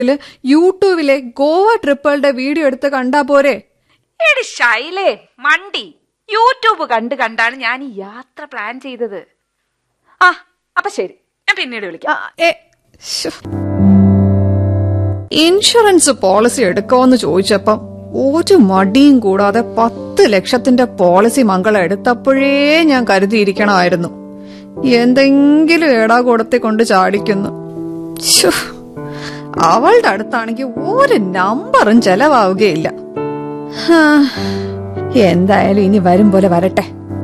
ല് യൂട്യൂബിലെ ഗോവ ട്രിപ്പുകളുടെ വീഡിയോ എടുത്ത് കണ്ടാ പോരെ എടി ശൈലേ മണ്ടി യൂട്യൂബ് കണ്ട് കണ്ടാണ് ഞാൻ ഈ യാത്ര പ്ലാൻ ചെയ്തത് ആ അപ്പൊ ശരി ഞാൻ പിന്നീട് വിളിക്കാം ആ, ഏ, ശ്ശോ. ഇൻഷുറൻസ് പോളിസി എടുക്കാമെന്ന് ചോദിച്ചപ്പം ഒരു മടിയും കൂടാതെ പത്ത് ലക്ഷത്തിന്റെ പോളിസി മംഗള എടുത്തപ്പോഴേ ഞാൻ കരുതിയിരിക്കണമായിരുന്നു എന്തെങ്കിലും ഏടാ കൂടത്തെ കൊണ്ട് ചാടിക്കുന്നു ശ്ശോ. അവളുടെ അടുത്താണെങ്കിൽ ഒരു നമ്പറും ചെലവാവുകയില്ല ഹാ, എന്തായാലും ഇനി വരും പോലെ വരട്ടെ